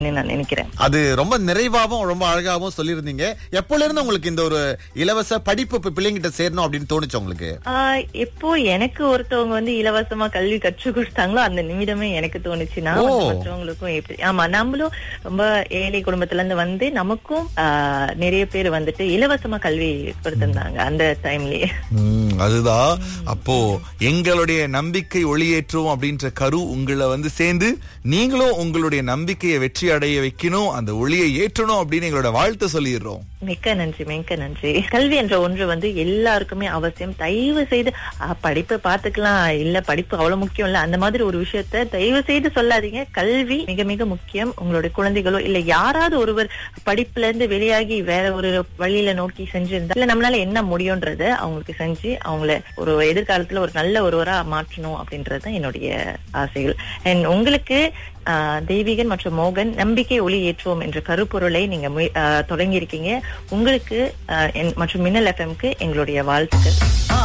நான் நினைக்கிறேன் அது ரொம்ப நிறைவாகவும் ரொம்ப அழகாகவும் சொல்லியிருந்தீங்க எப்போல இருந்து உங்களுக்கு இந்த ஒரு இலவச படிப்பு இப்ப பிள்ளைங்கிட்ட சேரணும் அப்படின்னு தோணுச்சு உங்களுக்கு ஆஹ் எப்போ எனக்கு ஒருத்தவங்க வந்து இலவசமா கல்வி கற்றுக் கொடுத்தாங்களோ அந்த நிமிடமே எனக்கு தோணுச்சு நான் வந்து ஓ. மற்றவங்களுக்கும் எப்படி ஆமா நம்மளும் ரொம்ப ஏழை குடும்பத்துல இருந்து வந்து நமக்கும் ஆஹ் நிறைய பேர் வந்துட்டு இலவசமா கல்வி கொடுத்திருந்தாங்க அந்த டைம்லயே ம், அதுதான் அப்போ எங்களுடைய நம்பிக்கை ஒளியேற்றுவோம் அப்படின்ற கரு உங்களை வந்து சேர்ந்து நீங்களும் உங்களுடைய நம்பிக்கையை வெற்றி அடைய வைக்கணும் அந்த ஒளியை ஏற்றணும் அப்படின்னு எங்களோட வாழ்த்து சொல்லிடுறோம் மிக்க நன்றி மிக்க நன்றி கல்வி என்ற ஒன்று வந்து எல்லாருக்குமே அவசியம் தயவு செய்து "ஆ, படிப்பை பாத்துக்கலாம் இல்ல படிப்பு அவ்வளவு முக்கியம் இல்ல அந்த மாதிரி ஒரு விஷயத்த தயவு செய்து சொல்லாதீங்க கல்வி மிக மிக முக்கியம் உங்களுடைய குழந்தைகளோ இல்ல யாராவது ஒருவர் படிப்புல இருந்து வெளியாகி வேற ஒரு வழியில நோக்கி செஞ்சிருந்தா இல்ல நம்மளால என்ன முடியும்ன்றத அவங்களுக்கு செஞ்சு அவங்கள ஒரு எதிர்காலத்துல ஒரு நல்ல ஒருவரா மாற்றணும் அப்படின்றது தான் என்னுடைய ஆசைகள் அண்ட் உங்களுக்கு ஆஹ், தெய்வீகன் மற்றும் மோகன் நம்பிக்கை ஒளி ஏற்றுவோம் என்ற கருப்பொருளை நீங்க முய- ஆஹ், தொடங்கியிருக்கீங்க உங்களுக்கு ஆஹ், என்- மற்றும் மின்னல் எஃப்எம்க்கு எங்களுடைய வாழ்த்துக்கள்